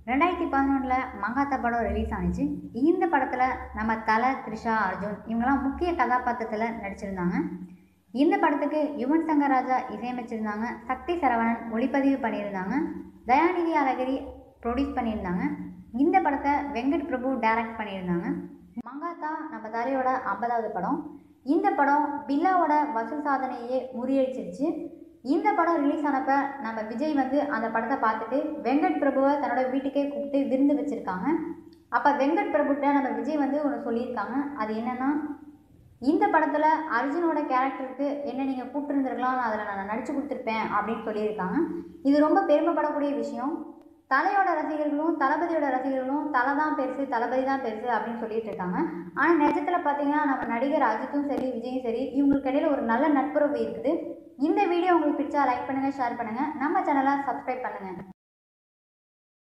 ரெண்டாயிரத்தி பதினொன்றில் மங்காத்தா படம் ரிலீஸ் ஆனிச்சு இந்த படத்தில் நம்ம தலை த்ரிஷா அர்ஜுன் இவங்கெல்லாம் முக்கிய கதாபாத்திரத்தில் நடிச்சிருந்தாங்க இந்த படத்துக்கு யுவன் சங்கர் ராஜா இசையமைச்சிருந்தாங்க சக்தி சரவணன் ஒளிப்பதிவு பண்ணியிருந்தாங்க தயாநிதி அழகிரி ப்ரொடியூஸ் பண்ணியிருந்தாங்க இந்த படத்தை வெங்கட் பிரபு டைரக்ட் பண்ணியிருந்தாங்க மங்காத்தா நம்ம தலையோட ஐம்பதாவது படம் இந்த படம் பில்லாவோட வசூல் சாதனையே முறியடிச்சிருச்சு இந்த படம் ரிலீஸ் ஆனப்ப நம்ம விஜய் வந்து அந்த படத்தை பார்த்துட்டு வெங்கட் பிரபுவை தன்னோட வீட்டுக்கே கூப்பிட்டு விருந்து வச்சுருக்காங்க அப்போ வெங்கட் பிரபுகிட்ட நம்ம விஜய் வந்து ஒன்று சொல்லியிருக்காங்க அது என்னென்னா இந்த படத்தில் அர்ஜுனோட கேரக்டருக்கு என்ன நீங்கள் கூப்பிட்டுருந்துருக்கலாம் அதில் நான் நடித்து கொடுத்துருப்பேன் அப்படின்னு சொல்லியிருக்காங்க இது ரொம்ப பெருமைப்படக்கூடிய விஷயம் தலையோட ரசிகர்களும் தளபதியோட ரசிகர்களும் தலை தான் பெருசு தளபதி தான் பெருசு அப்படின்னு சொல்லிட்டு இருக்காங்க ஆனால் நிஜத்தில் பார்த்தீங்கன்னா நம்ம நடிகர் அஜித்தும் சரி விஜயும் சரி இவங்களுக்கு இடையில ஒரு நல்ல நட்புறவு இருக்குது இந்த வீடியோ உங்களுக்கு பிடிச்சா லைக் பண்ணுங்கள் ஷேர் பண்ணுங்கள் நம்ம சேனலை சப்ஸ்கிரைப் பண்ணுங்கள்